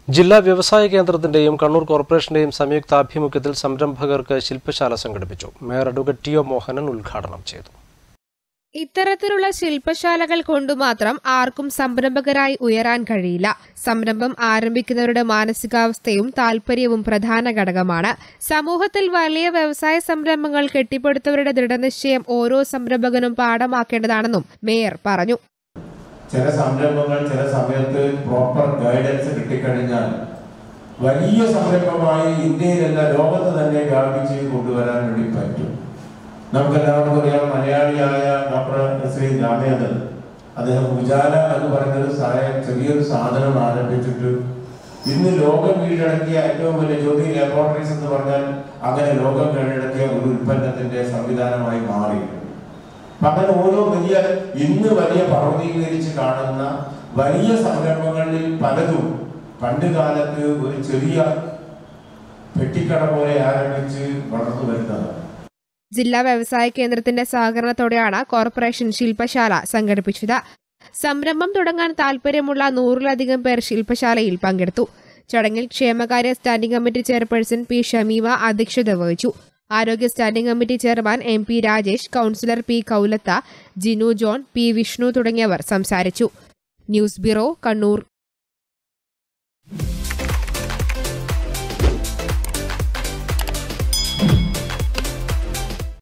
ജില്ലാ വ്യവസായ കേന്ദ്രത്തിന്റെയും കണ്ണൂർ കോർപ്പറേഷന്റെയും സംയുക്താഭിമുഖ്യത്തിൽ സംരംഭകർക്ക് ശില്പശാല സംഘടിപ്പിച്ചു mayor advocate T O Mohanan ഉദ്ഘാടനം ചെയ്തു ഇത്തരത്തിലുള്ള ശില്പശാലകൾ കൊണ്ടുമാത്രം ആർക്കും സംരംഭകരായി ഉയരാൻ കഴിയില്ല സംരംഭം ആരംഭിക്കുന്നവരുടെ മാനസികാവസ്ഥയും താൽപര്യവും പ്രധാന ഘടകമാണ് സമൂഹത്തിൽ വലിയ വ്യവസായ സംരംഭങ്ങൾ കെട്ടിപ്പടുത്തവരുടെ ദൃഢനിശ്ചയം ഓരോ സംരംഭകനും പാഠമാക്കേണ്ടതാണെന്നും മേയർ പറഞ്ഞു ചില സംരംഭങ്ങൾ ചില സമയത്ത് പ്രോപ്പർ ഗൈഡൻസ് കിട്ടിക്കഴിഞ്ഞാൽ വലിയ സംരംഭമായി ഇന്ത്യയിലല്ല ലോകത്ത് തന്നെ വ്യാപിച്ച് കൊണ്ടുവരാൻ വേണ്ടി പറ്റും നമുക്കെല്ലാവർക്കും അറിയാം മലയാളിയായ ഡോക്ടർ ശ്രീ രാമേന്ദ്രൻ അദ്ദേഹം ഉജാല എന്ന് പറയുന്നൊരു സഹായം ചെറിയൊരു സാധനം ആരംഭിച്ചിട്ട് ഇന്ന് ലോകം കീഴടക്കിയ ഏറ്റവും വലിയ ജ്യോതി ലബോറട്ടറീസ് എന്ന് പറഞ്ഞാൽ അങ്ങനെ ലോകം കീഴടക്കിയ ഒരു ഉൽപ്പന്നത്തിന്റെ സംവിധാനമായി മാറി അപ്പൊ അങ്ങനെ ഓരോ വലിയ ഇന്ന് വലിയ പർവ്വതീകരിച്ച് കാണുന്ന വലിയ സംരംഭങ്ങളിൽ പലതും പണ്ട് കാലത്ത് ഒരു ചെറിയ പെട്ടിക്കട പോലെ ആരംഭിച്ച് വളർന്നു വരുന്നതാണ് ജില്ലാ വ്യവസായ കേന്ദ്രത്തിന്റെ സഹകരണത്തോടെയാണ് കോർപ്പറേഷൻ ശില്പശാല സംഘടിപ്പിച്ചത് സംരംഭം തുടങ്ങാൻ താൽപര്യമുള്ള നൂറിലധികം പേർ ശില്പശാലയിൽ പങ്കെടുത്തു ചടങ്ങിൽ ക്ഷേമകാര്യ standing committee chairperson P Shameema അധ്യക്ഷത വഹിച്ചു ആരോഗ്യ standing committee chairman M P Rajesh councillor P Koulath Jinu John P Vishnu തുടങ്ങിയവർ സംസാരിച്ചു ന്യൂസ് ബ്യൂറോ കണ്ണൂർ